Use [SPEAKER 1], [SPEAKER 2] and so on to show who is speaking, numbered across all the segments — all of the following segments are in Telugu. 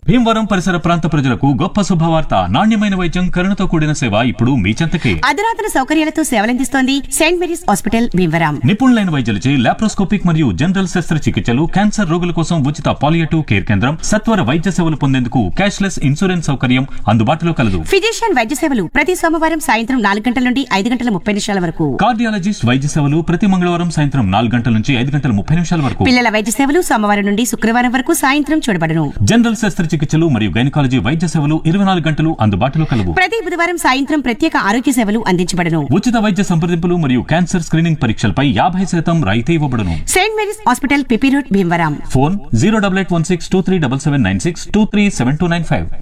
[SPEAKER 1] భీమవరం పరిసర ప్రాంత ప్రజలకు గొప్ప శుభవార్త నాణ్యమైన వైద్యం కరుణతో కూడిన సేవ ఇప్పుడు మీ చెంతకే
[SPEAKER 2] అధునాతన సౌకర్యాలతో సేవలందిస్తోంది సెయింట్ మేరీస్ హాస్పిటల్ భీమవరం
[SPEAKER 1] నిపుణులైన వైద్యులచే లాప్రోస్కోపిక్ మరియు జనరల్ శస్త్రచికిత్సలు క్యాన్సర్ రోగుల కోసం ఉచిత పాలియేటివ్ కేర్ కేంద్రం సత్వర వైద్య సేవలు పొందేందుకు క్యాష్లెస్ ఇన్సూరెన్స్ సౌకర్యం అందుబాటులో కలదు
[SPEAKER 2] ఫిజిషియన్ వైద్య సేవలు ప్రతి సోమవారం సాయంత్రం నాలుగు గంటల నుండి ఐదు గంటల ముప్పై నిమిషాల వరకు
[SPEAKER 1] కార్డియాలజిస్ట్ వైద్య సేవలు ప్రతి మంగళవారం సాయంత్రం నాలుగు గంటల నుంచి ఐదు గంటల ముప్పై నిమిషాల వరకు
[SPEAKER 2] పిల్లల వైద్య సేవలు సోమవారం నుండి శుక్రవారం వరకు సాయంత్రం చూడబడును
[SPEAKER 1] జనరల్ శస్త్రచికిత్సలు మరియు గైనకాలజీ వైద్య సేవలు ఇరవై నాలుగు గంటలు అందుబాటులో కలవు
[SPEAKER 2] ప్రతి బుధవారం సాయంత్రం ప్రత్యేక ఆరోగ్య సేవలు అందించబడును
[SPEAKER 1] ఉచిత వైద్య సంప్రదింపులు మరియు క్యాన్సర్ స్క్రీనింగ్ పరీక్షలపై యాభై శాతం రాయితీ ఇవ్వబడును
[SPEAKER 2] saint Mary's hospital PP road Bhimavaram
[SPEAKER 1] phone zero double eight one six two three double seven nine six two three seven two nine five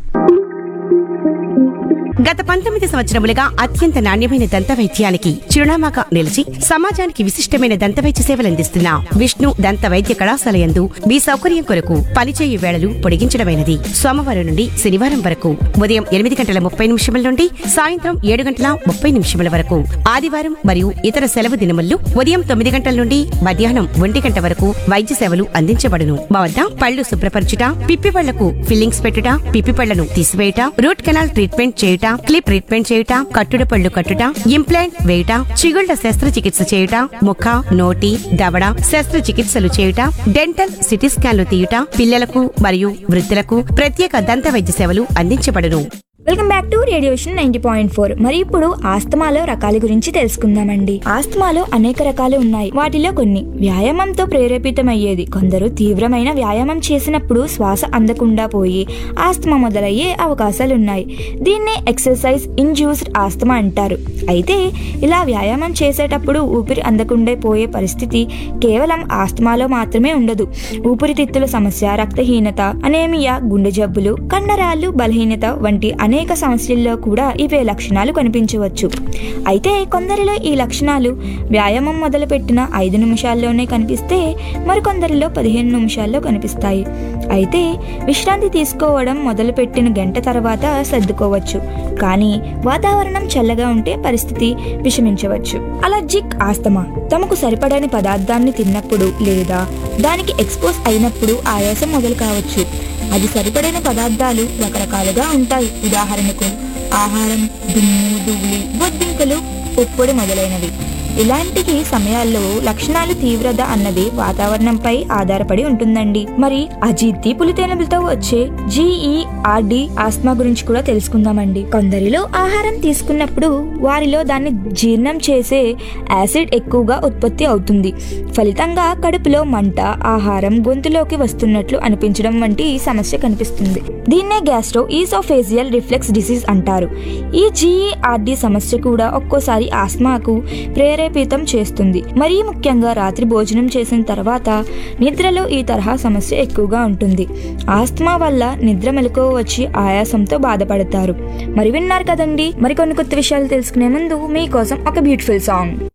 [SPEAKER 2] గత పంతొమ్మిది సంవత్సరములుగా అత్యంత నాణ్యమైన దంత వైద్యానికి చిరునామాగా నిలిచి సమాజానికి విశిష్టమైన దంత వైద్య సేవలు అందిస్తున్న విష్ణు దంత వైద్య కళాశాల యందు మీ సౌకర్యం కొరకు పనిచేయు వేళలు పొడిగించడమైనది సోమవారం నుండి శనివారం వరకు ఉదయం ఎనిమిది గంటల ముప్పై నిమిషముల నుండి సాయంత్రం ఏడు గంటల ముప్పై నిమిషముల వరకు ఆదివారం మరియు ఇతర సెలవు దినముల్లో ఉదయం తొమ్మిది గంటల నుండి మధ్యాహ్నం ఒంటి గంట వరకు వైద్య సేవలు అందించబడును మా వద్ద పళ్ళు శుభ్రపరచుట పిప్పి పళ్లకు ఫిల్లింగ్స్ పెట్టుట పిప్పి పళ్లను తీసివేయుట రూట్ కెనాల్ ట్రీట్మెంట్ చేయుట క్లిప్ ట్రీట్మెంట్ చేయుట కట్టుడ పళ్ళు కట్టుట ఇంప్లాంట్ వేయుట చిగుళ్ల శస్త్రచికిత్స చేయుట ముఖ నోటి దవడ శస్త్రచికిత్సలు చేయుట డెంటల్ సిటీ స్కాన్లు తీయుట పిల్లలకు మరియు వృద్ధులకు ప్రత్యేక దంత వైద్య సేవలు అందించబడును
[SPEAKER 3] వెల్కమ్ బ్యాక్ టు రేడియోషన్ నైన్టీ పాయింట్ ఫోర్ మరి ఇప్పుడు ఆస్తమాలో రకాల గురించి తెలుసుకుందామండి ఆస్తమాలో అనేక రకాలు ఉన్నాయి వాటిలో కొన్ని వ్యాయామంతో ప్రేరేపితమయ్యేది కొందరు తీవ్రమైన వ్యాయామం చేసినప్పుడు శ్వాస అందకుండా పోయి ఆస్తమా మొదలయ్యే అవకాశాలున్నాయి దీన్నే ఎక్సర్సైజ్ ఇండ్యూస్డ్ ఆస్తమా అంటారు అయితే ఇలా వ్యాయామం చేసేటప్పుడు ఊపిరి అందకుండా పోయే పరిస్థితి కేవలం ఆస్తమాలో మాత్రమే ఉండదు ఊపిరితిత్తుల సమస్య రక్తహీనత అనేమియా గుండె జబ్బులు కండరాలు బలహీనత వంటి అనేక సమస్యల్లో కూడా ఇవే లక్షణాలు కనిపించవచ్చు అయితే కొందరిలో ఈ లక్షణాలు వ్యాయామం మొదలుపెట్టిన ఐదు నిమిషాల్లోనే కనిపిస్తే మరికొందరిలో పదిహేను నిమిషాల్లో కనిపిస్తాయి అయితే విశ్రాంతి తీసుకోవడం మొదలుపెట్టిన గంట తర్వాత సర్దుకోవచ్చు కానీ వాతావరణం చల్లగా ఉంటే పరిస్థితి విషమించవచ్చు అలర్జిక్ ఆస్తమా తమకు సరిపడని పదార్థాన్ని తిన్నప్పుడు లేదా దానికి ఎక్స్పోజ్ అయినప్పుడు ఆయాసం మొదలు కావచ్చు అది సరిపడిన పదార్థాలు రకరకాలుగా ఉంటాయి ఉదాహరణకు ఆహారం దుమ్ము ధూళి బొద్దింకలు ఉప్పుడు మొదలైనవి ఇలాంటి సమయాల్లో లక్షణాలు తీవ్రత అన్నది వాతావరణంపై ఆధారపడి ఉంటుందండి మరి అజీర్తి పులితేనలతో వచ్చే జీఈఆర్డి ఆస్మా గురించి కూడా తెలుసుకుందామండి కొందరిలో ఆహారం తీసుకున్నప్పుడు వారిలో దాన్ని జీర్ణం చేసే యాసిడ్ ఎక్కువగా ఉత్పత్తి అవుతుంది ఫలితంగా కడుపులో మంట ఆహారం గొంతులోకి వస్తున్నట్లు అనిపించడం వంటి సమస్య కనిపిస్తుంది దీన్నే గ్యాస్ట్రో ఈసోఫేజియల్ రిఫ్లెక్స్ డిసీజ్ అంటారు ఈ జీఈఆర్డి సమస్య కూడా ఒక్కోసారి ఆస్మాకు ప్రేరేపితం చేస్తుంది మరీ ముఖ్యంగా రాత్రి భోజనం చేసిన తర్వాత నిద్రలో ఈ తరహా సమస్య ఎక్కువగా ఉంటుంది ఆస్తమా వల్ల నిద్ర మెలకువ వచ్చి ఆయాసంతో బాధపడతారు మరి విన్నారు కదండి మరికొన్ని కొత్త విషయాలు తెలుసుకునే ముందు మీకోసం ఒక బ్యూటిఫుల్ సాంగ్